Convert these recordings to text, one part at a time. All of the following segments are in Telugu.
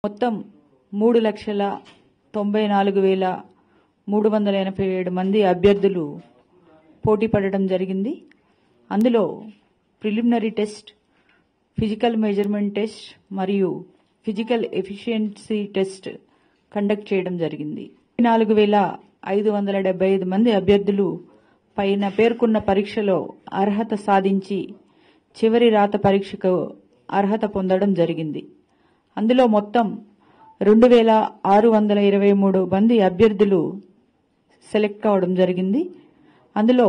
మొత్తం మూడు లక్షల తొంభై నాలుగు వేల మూడు వందల ఎనభై ఏడు మంది అభ్యర్థులు పోటీ పడడం జరిగింది అందులో preliminary test physical measurement test మరియు ఫిజికల్ ఎఫిషియన్సీ టెస్ట్ కండక్ట్ చేయడం జరిగింది నాలుగు వేల ఐదు వందల డెబ్బై ఐదు మంది అభ్యర్థులు పైన పేర్కొన్న పరీక్షలో అర్హత సాధించి చివరి రాత పరీక్షకు అర్హత పొందడం జరిగింది అందులో మొత్తం రెండు వేల ఆరు వందల ఇరవై మూడు మంది అభ్యర్థులు సెలెక్ట్ కావడం జరిగింది అందులో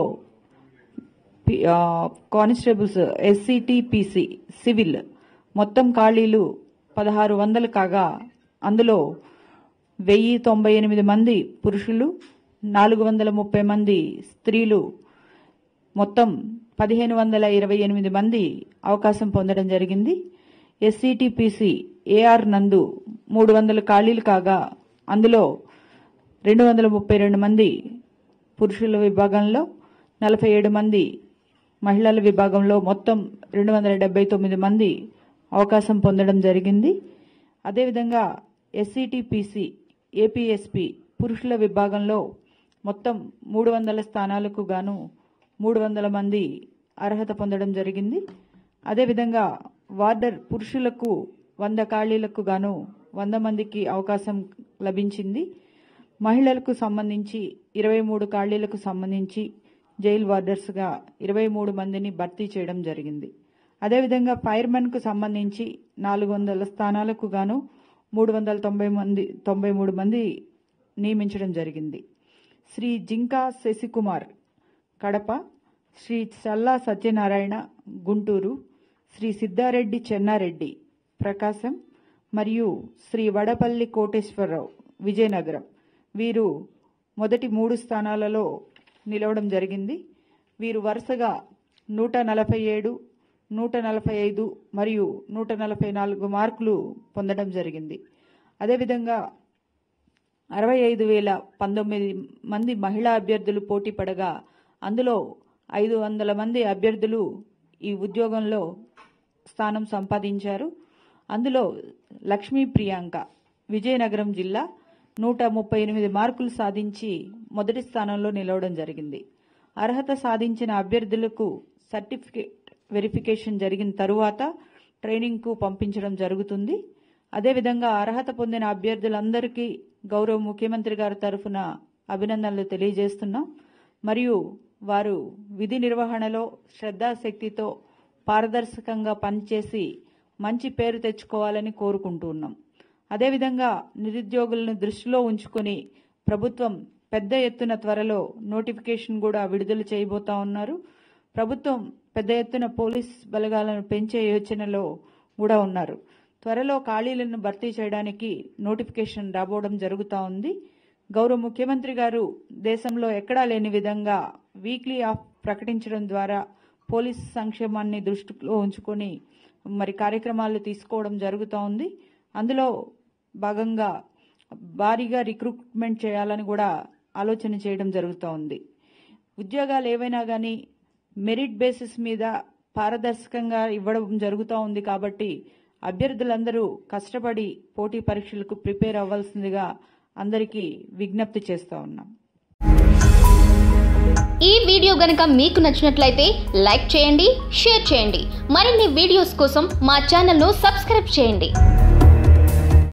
పి- ఆ, కానిస్టేబుల్స్ ఎస్సిటి పిసి సివిల్ మొత్తం ఖాళీలు పదహారు వందలు కాగా అందులో వెయ్యి తొంభై ఎనిమిది మంది పురుషులు నాలుగు వందల ముప్పై మంది స్త్రీలు మొత్తం పదిహేను వందల ఇరవై ఎనిమిది మంది అవకాశం పొందడం జరిగింది ఎస్సిటిపిసి ఏఆర్ నందు మూడు వందల ఖాళీలు కాగా అందులో రెండు వందల ముప్పై రెండు మంది పురుషుల విభాగంలో నలభై ఏడు మంది మహిళల విభాగంలో మొత్తం రెండు వందల డెబ్బై తొమ్మిది మంది అవకాశం పొందడం జరిగింది అదేవిధంగా ఎస్సిటిపిసి ఏపీఎస్పి పురుషుల విభాగంలో మొత్తం మూడు వందల స్థానాలకు గాను మూడు వందల మంది అర్హత పొందడం జరిగింది అదేవిధంగా వార్డర్ పురుషులకు వంద ఖాళీలకు గాను వంద మందికి అవకాశం లభించింది మహిళలకు సంబంధించి ఇరవై మూడు ఖాళీలకు సంబంధించి జైల్ వార్డర్స్గా ఇరవై మూడు మందిని భర్తీ చేయడం జరిగింది అదేవిధంగా ఫైర్మెన్కు సంబంధించి నాలుగు వందల స్థానాలకు గాను మూడు వందల తొంభై మంది తొంభై మూడు మంది నియమించడం జరిగింది శ్రీ జింకా శశికుమార్ కడప శ్రీ చల్లా సత్యనారాయణ గుంటూరు శ్రీ సిద్ధారెడ్డి చెన్నారెడ్డి ప్రకాశం మరియు శ్రీ వడపల్లి కోటేశ్వరరావు విజయనగరం వీరు మొదటి మూడు స్థానాలలో నిలవడం జరిగింది వీరు వరుసగా నూట నలభై ఏడు నూట నలభై ఐదు మరియు నూట నలభై నాలుగు మార్కులు పొందడం జరిగింది అదేవిధంగా అరవై ఐదు వేల పంతొమ్మిది మంది మహిళా అభ్యర్థులు పోటీ పడగా అందులో ఐదు వందల మంది అభ్యర్థులు ఈ ఉద్యోగంలో స్థానం సంపాదించారు అందులో లక్ష్మీ ప్రియాంక విజయనగరం జిల్లా నూట ముప్పై ఎనిమిది మార్కులు సాధించి మొదటి స్థానంలో నిలవడం జరిగింది అర్హత సాధించిన అభ్యర్థులకు సర్టిఫికేట్ వెరిఫికేషన్ జరిగిన తరువాత ట్రైనింగ్కు పంపించడం జరుగుతుంది అదేవిధంగా అర్హత పొందిన అభ్యర్థులందరికీ గౌరవ ముఖ్యమంత్రి గారి తరఫున అభినందనలు తెలియజేస్తున్నాం మరియు వారు విధి నిర్వహణలో శ్రద్ధాశక్తితో పారదర్శకంగా పనిచేసి మంచి పేరు తెచ్చుకోవాలని కోరుకుంటున్నాం అదేవిధంగా నిరుద్యోగులను దృష్టిలో ఉంచుకొని ప్రభుత్వం పెద్ద ఎత్తున త్వరలో నోటిఫికేషన్ కూడా విడుదల చేయబోతా ఉన్నారు ప్రభుత్వం పెద్ద ఎత్తున పోలీస్ బలగాలను పెంచే యోచనలో కూడా ఉన్నారు త్వరలో ఖాళీలను భర్తీ చేయడానికి నోటిఫికేషన్ రాబోవడం జరుగుతూ ఉంది గౌరవ ముఖ్యమంత్రి గారు దేశంలో ఎక్కడా లేని విధంగా వీక్లీ ఆఫ్ ప్రకటించడం ద్వారా పోలీస్ సంక్షేమాన్ని దృష్టిలో ఉంచుకొని మరి కార్యక్రమాలు తీసుకోవడం జరుగుతూ ఉంది అందులో భాగంగా భారీగా రిక్రూట్మెంట్ చేయాలని కూడా ఆలోచన చేయడం జరుగుతూ ఉంది ఉద్యోగాలు ఏవైనా కానీ మెరిట్ బేసిస్ మీద పారదర్శకంగా ఇవ్వడం జరుగుతూ ఉంది కాబట్టి అభ్యర్థులందరూ కష్టపడి పోటీ పరీక్షలకు ప్రిపేర్ అవ్వాల్సిందిగా అందరికీ విజ్ఞప్తి చేస్తూ ఉన్నాం ఈ వీడియో గనుక మీకు నచ్చినట్లయితే లైక్ చేయండి షేర్ చేయండి మరిన్ని వీడియోస్ కోసం మా ఛానల్ను సబ్స్క్రైబ్ చేయండి